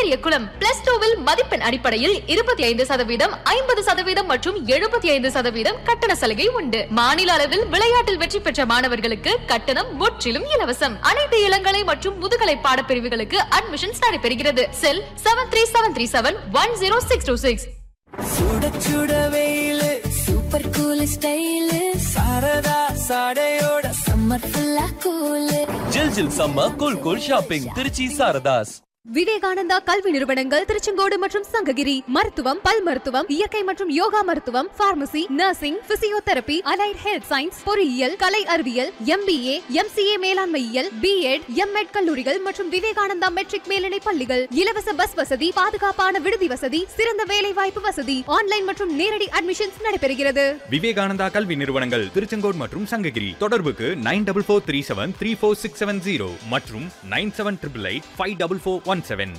Periyakulam plus டூவில் மதிப்பெண் அடிப்படையில் இருபத்தி ஐந்து சதவீதம் ஐம்பது சதவீதம் மற்றும் எழுபத்தி ஐந்து சதவீதம் கட்டண சலுகை உண்டு மாநில அளவில் விளையாட்டில் வெற்றி பெற்ற மாணவர்களுக்கு கட்டணம் முற்றிலும் இலவசம் அனைத்து இளங்கலை மற்றும் முதுகலை பாடப்பிரிவுகளுக்கு அட்மிஷன்ஸ் நடைபெறுகிறது cell seven three seven three seven one zero six two six சுட சுட வெயிலு சூப்பர் கூல் ஸ்டைலு சாரதா சாடையோட சம்மர் ஃபுல்லா கூலு ஜில் ஜில் சம்ம cool cool shopping Trichy Sarathas Vivekananda கல்வி நிறுவனங்கள் திருச்செங்கோடு மற்றும் சங்ககிரி மருத்துவம் பல் மருத்துவம் இயற்கை மற்றும் யோகா மருத்துவம் pharmacy nursing physiotherapy allied health science பொறியியல் கலை அறிவியல் எம்பிஏ எம்சிஏ மேலாண்மையியல் பிஎட் எம்எட் கல்லூரிகள் மற்றும் விவேகானந்தா மெட்ரிக் மேல்நிலை பள்ளிகள் இலவச பஸ் வசதி பாதுகாப்பான விடுதி வசதி சிறந்த வேலை வாய்ப்பு வசதி ஆன்லைன் மற்றும் நேரடி அட்மிஷன்ஸ் நடைபெறுகிறது விவேகானந்தா கல்வி நிறுவனங்கள் திருச்செங்கோடு மற்றும் சங்ககிரி தொடர்புக்கு nine double four three seven three four six seven zero மற்றும் nine seven triple eight five double four one seven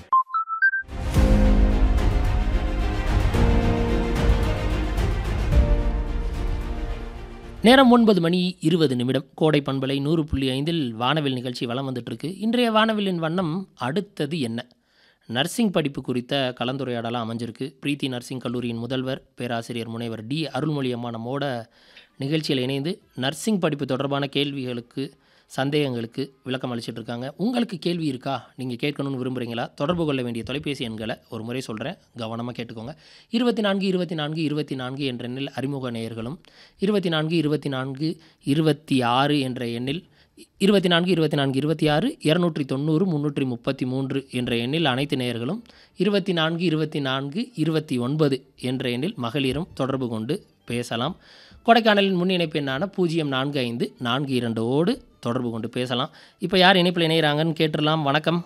நேரம் ஒன்பது மணி இருபது நிமிடம் கோடை பண்பலை நூறு புள்ளி ஐந்தில் வானவில் நிகழ்ச்சி வலம் வந்துட்டுருக்கு இன்றைய வானவிலின் வண்ணம் அடுத்தது என்ன நர்சிங் படிப்பு குறித்த கலந்துரையாடலாம் அமைஞ்சிருக்கு பிரீத்தி நர்சிங் கல்லூரியின் முதல்வர் பேராசிரியர் முனைவர் டி அருள்மொழி அம்மா நம்மோட நிகழ்ச்சியில் இணைந்து நர்சிங் படிப்பு தொடர்பான கேள்விகளுக்கு சந்தேகங்களுக்கு விளக்கம் அளிச்சிட்டு இருக்காங்க உங்களுக்கு கேள்வி இருக்கா நீங்கள் கேட்கணும்னு விரும்புகிறீங்களா தொடர்பு கொள்ள வேண்டிய தொலைபேசி எண்களை ஒரு முறை சொல்கிறேன் கவனமாக கேட்டுக்கோங்க இருபத்தி நான்கு இருபத்தி நான்கு இருபத்தி நான்கு என்ற எண்ணில் அறிமுக நேயர்களும் இருபத்தி நான்கு இருபத்தி நான்கு இருபத்தி ஆறு என்ற எண்ணில் இருபத்தி நான்கு இருபத்தி நான்கு இருபத்தி ஆறு இரநூற்றி தொண்ணூறு முந்நூற்றி முப்பத்தி மூன்று என்ற எண்ணில் அனைத்து நேயர்களும் இருபத்தி நான்கு இருபத்தி நான்கு இருபத்தி ஒன்பது என்ற எண்ணில் மகளிரும் தொடர்பு கொண்டு பேசலாம் கொடைக்கானலின் முன் இணைப்பு எண்ணான பூஜ்ஜியம் நான்கு ஐந்து நான்கு இரண்டோடு தொடர்பு கொண்டு பேசலாம் இப்போ யார் இணைப்பில் இணைகிறாங்கன்னு கேட்டுடலாம் வணக்கம்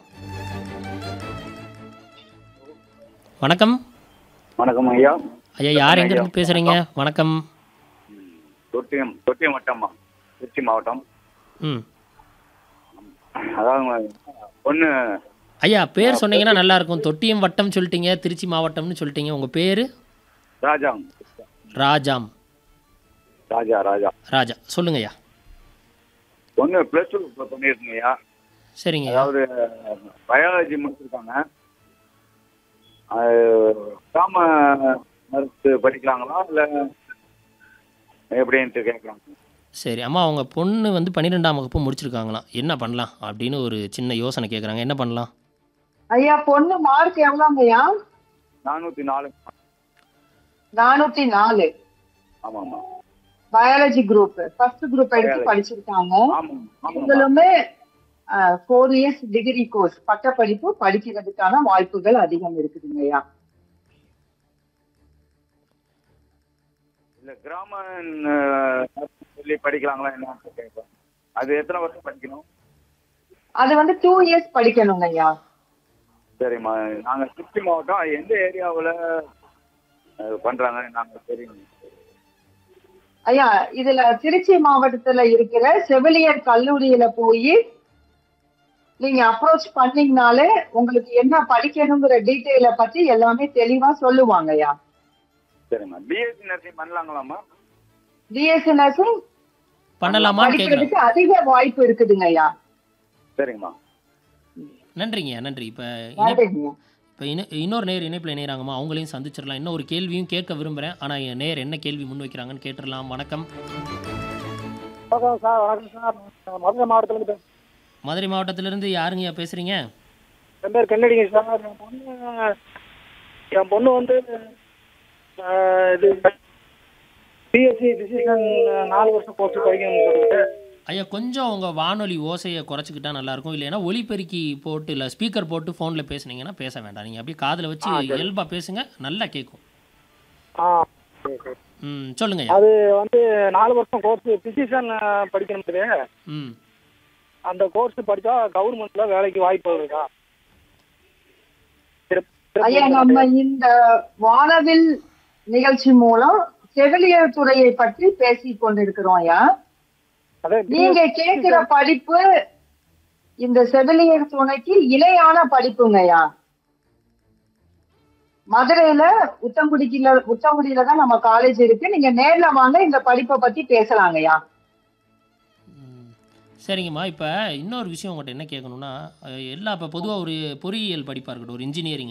வணக்கம் வணக்கம் ஐயா ஐயா யார் எங்கேருந்து பேசுகிறீங்க வணக்கம் தொட்டியம் தொட்டியம் வட்டம்மா திருச்சி மாவட்டம் ம் அதாவது பொண்ணு ஐயா பேர் சொன்னீங்கன்னா நல்லா இருக்கும் தொட்டியம் வட்டம் சொல்லிட்டீங்க திருச்சி மாவட்டம்னு சொல்லிட்டீங்க உங்கள் பேர் ராஜா ராஜாம் ராஜா ராஜா ராஜா சொல்லுங்க ஐயா பொண்ணு ப்ளஸ் டூ பண்ணியிருக்கீங்க ஐயா சரிங்க ஐயா அதாவது பயாலஜி முடிச்சிருக்காங்க அது காம நர்ஸ் படிக்கலாங்களா இல்லை எப்படின்ட்டு கேட்குறாங்க சரி அம்மா அவங்க பொண்ணு வந்து பன்னிரெண்டாம் வகுப்பு முடிச்சிருக்காங்களாம் என்ன பண்ணலாம் அப்படின்னு ஒரு சின்ன யோசனை கேட்குறாங்க என்ன பண்ணலாம் ஐயா பொண்ணு மார்க் எவ்வளோங்கய்யா நானூற்றி நாலு நானூத்தி நாலு ஆமாம் ஆமாம் பயாலஜி குரூப் ஃபர்ஸ்ட் குரூப் எடுத்து Biology. படிச்சிருக்காங்க ஆமாம் ஆமாம் இவங்களுமே ஃபோர் இயர்ஸ் டிகிரி கோர்ஸ் பட்டப்படிப்பு படிக்கிறதுக்கான வாய்ப்புகள் அதிகம் இருக்குதுங்க ஐயா இல்லை கிராம நர்ஸ் சொல்லி படிக்கலாங்களா என்னன்னு கேட்குறேன் அது எத்தனை வருஷம் படிக்கணும் அது வந்து டூ இயர்ஸ் படிக்கணுங்க ஐயா சரிம்மா நாங்கள் திருச்சி மாவட்டம் எந்த ஏரியாவில் பண்ணுறாங்க நாங்கள் தெரியும் ஐயா இதுல திருச்சி மாவட்டத்துல இருக்கிற செவிலியர் கல்லூரியில போய் நீங்க அப்ரோச் பண்ணீங்கனாலே உங்களுக்கு என்ன படிக்கணுங்கிற டீட்டெயில பத்தி எல்லாமே தெளிவா சொல்லுவாங்க ஐயா சரிம்மா பிஎஸ்சி நர்சிங் பண்ணலாங்களாம்மா பிஎஸ்சி நர்சிங் பண்ணலாமான்னு கேட்குறேன் படிக்கிறதுக்கு அதிக வாய்ப்பு இருக்குதுங்க ஐயா சரிங்கம்மா நன்றிங்க நன்றி இப்போ இணைப்பு நன்றிங்க இப்போ இன இன்னொரு நேர் இணைப்பில் இணைகிறாங்கம்மா அவங்களையும் சந்திச்சிடலாம் இன்னும் ஒரு கேள்வியும் கேட்க விரும்புகிறேன் ஆனால் என் நேர் என்ன கேள்வி முன் வைக்கிறாங்கன்னு கேட்டுடலாம் வணக்கம் வணக்கம் சார் வணக்கம் சார் நான் மதுரை மாவட்டத்துலேருந்து பேசுகிறேன் மதுரை மாவட்டத்திலேருந்து யாருங்கய்யா பேசுகிறீங்க என் பேர் கண்ணடிங்க சார் என் பொண்ணு என் பொண்ணு வந்து ஆஹ், இது பிஎஸ்சி பிசிஷன் நாலு வருஷம் கோர்ஸ் படிக்கணும்னு சொல்லிட்டு ஐயா கொஞ்சம் உங்கள் வானொலி ஓசையை குறைச்சிக்கிட்டா நல்லாயிருக்கும் இல்லைன்னா ஒலிபெருக்கி போட்டு இல்லை ஸ்பீக்கர் போட்டு ஃபோனில் பேசுனீங்கன்னா பேச வேண்டாம் நீங்கள் அப்படியே காதில் வச்சு ஆ, சரி. இயல்பாக பேசுங்க நல்லா கேட்கும் ஆ சரி சரி ம் சொல்லுங்க ஐயா அது வந்து நாலு வருஷம் கோர்ஸ் பிசிஷன் படிக்கணும் ம் அந்த கோர்ஸ் படித்தா கவர்மெண்ட்டில் வேலைக்கு வாய்ப்பு இருக்கா ஐயா நம்ம இந்த வானவில் நிகழ்ச்சி மூலம் செவிலியர் துறையை பற்றி பேசிக் கொண்டிருக்கிறோம் ஐயா நீங்க கேட்கிற படிப்பு இந்த செவிலியர் துணைக்கு இணையான படிப்புங்கய்யா மதுரையில உத்தங்குடிக்குல உத்தங்குடியில தான் நம்ம காலேஜ் இருக்கு நீங்க நேர்ல வாங்க இந்த படிப்பை பத்தி பேசலாங்கய்யா சரிங்கம்மா இப்போ இன்னொரு விஷயம் உங்கள்கிட்ட என்ன கேட்கணும்னா அஹ், எல்லா இப்போ பொதுவாக ஒரு பொறியியல் படிப்பாக இருக்கட்டும் ஒரு இன்ஜினியரிங்